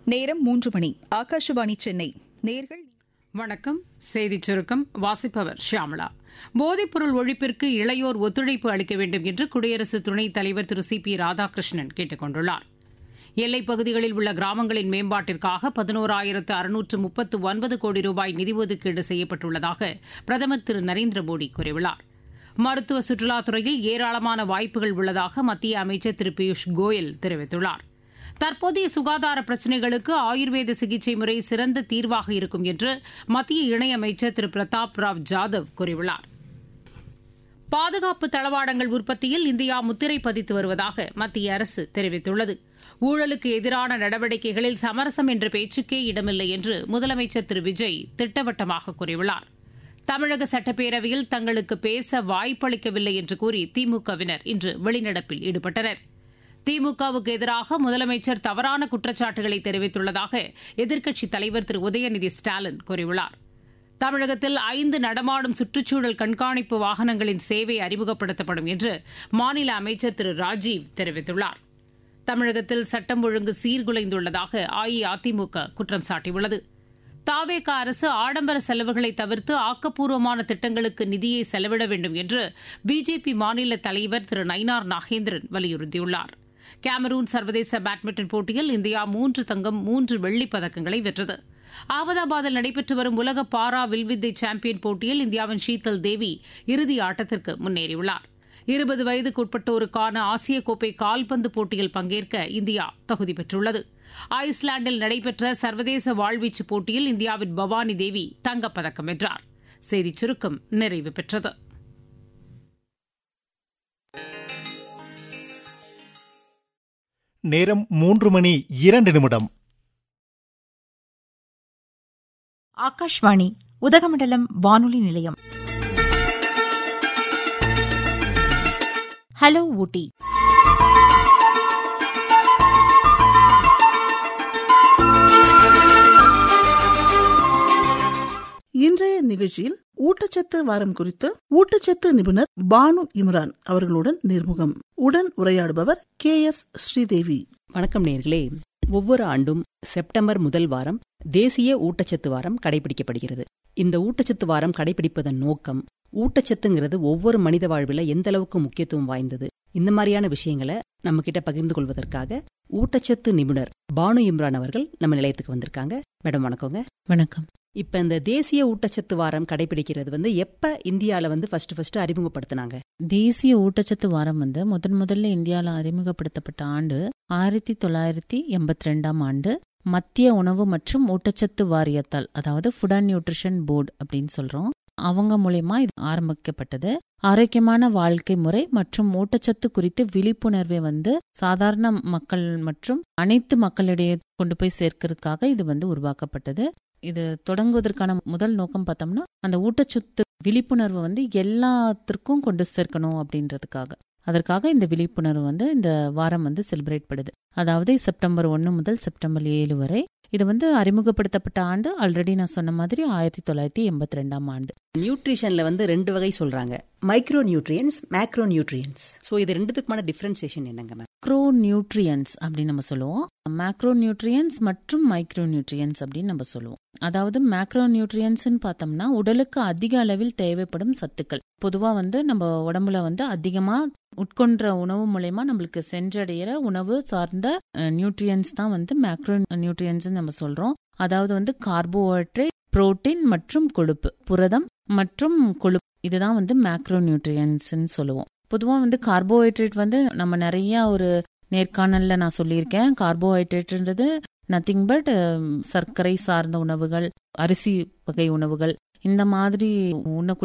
நேரம் மூன்று மணி ஆகாஷவாணி சென்னை நேர்கள் வணக்கம் செய்திச் சுருக்கம் வாசிப்பவர் ஷியாமளா போதைப்பொருள் ஒழிப்பிற்கு இளையோர் ஒத்துழைப்பு அளிக்க வேண்டும் என்று குடியரசு துணைத் தலைவர் திரு சி பி ராதாகிருஷ்ணன் கேட்டுக் கொண்டுள்ளார் எல்லைப் பகுதிகளில் உள்ள கிராமங்களின் மேம்பாட்டிற்காக பதினோராயிரத்து அறுநூற்று முப்பத்து ஒன்பது கோடி ரூபாய் நிதி ஒதுக்கீடு செய்யப்பட்டுள்ளதாக பிரதமர் திரு நரேந்திர மோடி கூறியுள்ளார் மருத்துவ சுற்றுலாத்துறையில் ஏராளமான வாய்ப்புகள் உள்ளதாக மத்திய அமைச்சர் திரு பியூஷ் கோயல் தெரிவித்துள்ளார் தற்போதைய சுகாதார பிரச்சினைகளுக்கு ஆயுர்வேத சிகிச்சை முறை சிறந்த தீர்வாக இருக்கும் என்று மத்திய இணையமைச்சர் திரு பிரதாப் ராவ் ஜாதவ் கூறியுள்ளார் பாதுகாப்பு தளவாடங்கள் உற்பத்தியில் இந்தியா முத்திரை பதித்து வருவதாக மத்திய அரசு தெரிவித்துள்ளது ஊழலுக்கு எதிரான நடவடிக்கைகளில் சமரசம் என்ற பேச்சுக்கே இடமில்லை என்று முதலமைச்சர் திரு விஜய் திட்டவட்டமாக கூறியுள்ளார் தமிழக சட்டப்பேரவையில் தங்களுக்கு பேச வாய்ப்பளிக்கவில்லை என்று கூறி திமுகவினர் இன்று வெளிநடப்பில் ஈடுபட்டனர் திமுகவுக்கு எதிராக முதலமைச்சர் தவறான குற்றச்சாட்டுகளை தெரிவித்துள்ளதாக எதிர்க்கட்சித் தலைவர் திரு உதயநிதி ஸ்டாலின் கூறியுள்ளார் தமிழகத்தில் ஐந்து நடமாடும் சுற்றுச்சூழல் கண்காணிப்பு வாகனங்களின் சேவை அறிமுகப்படுத்தப்படும் என்று மாநில அமைச்சர் திரு ராஜீவ் தெரிவித்துள்ளார் தமிழகத்தில் சட்டம் ஒழுங்கு சீர்குலைந்துள்ளதாக அஇஅதிமுக குற்றம் சாட்டியுள்ளது தாவேக அரசு ஆடம்பர செலவுகளை தவிர்த்து ஆக்கப்பூர்வமான திட்டங்களுக்கு நிதியை செலவிட வேண்டும் என்று பிஜேபி மாநில தலைவர் திரு நயினார் நாகேந்திரன் வலியுறுத்தியுள்ளார் கேமரூன் சர்வதேச பேட்மிண்டன் போட்டியில் இந்தியா மூன்று தங்கம் மூன்று வெள்ளிப் பதக்கங்களை வென்றது அகமதாபாத்தில் நடைபெற்று வரும் உலக பாரா வில்வித்தை சாம்பியன் போட்டியில் இந்தியாவின் ஷீதல் தேவி இறுதி ஆட்டத்திற்கு முன்னேறியுள்ளார் இருபது வயதுக்குட்பட்டோருக்கான ஆசிய கோப்பை கால்பந்து போட்டியில் பங்கேற்க இந்தியா தகுதி பெற்றுள்ளது ஐஸ்லாந்தில் நடைபெற்ற சர்வதேச வாழ்வீச்சு போட்டியில் இந்தியாவின் பவானி தேவி தங்கப்பதக்கம் வென்றார் செய்திச் சுருக்கம் நிறைவு பெற்றது நேரம் மூன்று மணி இரண்டு நிமிடம் ஆகாஷ்வாணி உதகமண்டலம் வானொலி நிலையம் ஹலோ ஊட்டி இன்றைய நிகழ்ச்சியில் ஊட்டச்சத்து வாரம் குறித்து ஊட்டச்சத்து நிபுணர் பானு இம்ரான் அவர்களுடன் நேர்முகம் உடன் உரையாடுபவர் கே எஸ் ஸ்ரீதேவி வணக்கம் நேர்களே ஒவ்வொரு ஆண்டும் செப்டம்பர் முதல் வாரம் தேசிய ஊட்டச்சத்து வாரம் கடைபிடிக்கப்படுகிறது இந்த ஊட்டச்சத்து வாரம் கடைபிடிப்பதன் நோக்கம் ஊட்டச்சத்துங்கிறது ஒவ்வொரு மனித வாழ்வில் எந்த அளவுக்கு முக்கியத்துவம் வாய்ந்தது இந்த மாதிரியான விஷயங்களை நம்ம கிட்ட பகிர்ந்து கொள்வதற்காக ஊட்டச்சத்து நிபுணர் பானு இம்ரான் அவர்கள் நம்ம நிலையத்துக்கு வந்திருக்காங்க மேடம் வணக்கங்க வணக்கம் இப்ப இந்த தேசிய ஊட்டச்சத்து வாரம் கடைபிடிக்கிறது வந்து எப்ப இந்தியால வந்து ஃபர்ஸ்ட் ஃபர்ஸ்ட் அறிமுகப்படுத்தினாங்க தேசிய ஊட்டச்சத்து வாரம் வந்து முதன் முதல்ல இந்தியாவில் அறிமுகப்படுத்தப்பட்ட ஆண்டு ஆயிரத்தி தொள்ளாயிரத்தி எண்பத்தி ரெண்டாம் ஆண்டு மத்திய உணவு மற்றும் ஊட்டச்சத்து வாரியத்தால் அதாவது ஃபுட் அண்ட் நியூட்ரிஷன் போர்டு அப்படின்னு சொல்றோம் அவங்க மூலயமா இது ஆரம்பிக்கப்பட்டது ஆரோக்கியமான வாழ்க்கை முறை மற்றும் ஊட்டச்சத்து குறித்து விழிப்புணர்வை வந்து சாதாரண மக்கள் மற்றும் அனைத்து மக்களிடையே கொண்டு போய் சேர்க்கறதுக்காக இது வந்து உருவாக்கப்பட்டது இது தொடங்குவதற்கான முதல் நோக்கம் பார்த்தோம்னா அந்த ஊட்டச்சத்து விழிப்புணர்வு வந்து எல்லாத்திற்கும் கொண்டு சேர்க்கணும் அப்படின்றதுக்காக அதற்காக இந்த விழிப்புணர்வு வந்து இந்த வாரம் வந்து செலிப்ரேட் படுது அதாவது செப்டம்பர் ஒன்று முதல் செப்டம்பர் ஏழு வரை இது வந்து அறிமுகப்படுத்தப்பட்ட ஆண்டு ஆல்ரெடி நான் சொன்ன மாதிரி ஆயிரத்தி தொள்ளாயிரத்தி எண்பத்தி ரெண்டாம் ஆண்டு நியூட்ரிஷன்ல வந்து ரெண்டு வகை சொல்றாங்க micro nutrients macro nutrients so இது ரெண்டுத்துக்குமான டிஃபரன்சியேஷன் என்னங்க மேம் க்ரோ நியூட்ரியன்ஸ் அப்படின்னு நம்ம சொல்லுவோம் மேக்ரோ நியூட்ரியன்ஸ் மற்றும் மைக்ரோ நியூட்ரியன்ஸ் அப்படின்னு நம்ம சொல்லுவோம் அதாவது மேக்ரோ நியூட்ரியன்ஸ்னு பார்த்தோம்னா உடலுக்கு அதிக அளவில் தேவைப்படும் சத்துக்கள் பொதுவா வந்து நம்ம உடம்புல வந்து அதிகமா உட்கொண்ட உணவு மூலயமா நம்மளுக்கு சென்றடைகிற உணவு சார்ந்த நியூட்ரியன்ஸ் தான் வந்து மேக்ரோ நியூட்ரியன்ஸ் நம்ம சொல்றோம் அதாவது வந்து கார்போஹைட்ரேட் புரோட்டீன் மற்றும் கொழுப்பு புரதம் மற்றும் கொழுப்பு இதுதான் வந்து மேக்ரோ நியூட்ரியன்ஸ்ன்னு சொல்லுவோம் பொதுவாக வந்து கார்போஹைட்ரேட் வந்து நம்ம நிறைய ஒரு நேர்காணல்ல நான் சொல்லியிருக்கேன் கார்போஹைட்ரேட்ன்றது நத்திங் பட் சர்க்கரை சார்ந்த உணவுகள் அரிசி வகை உணவுகள் இந்த மாதிரி உண்ணக்கூடிய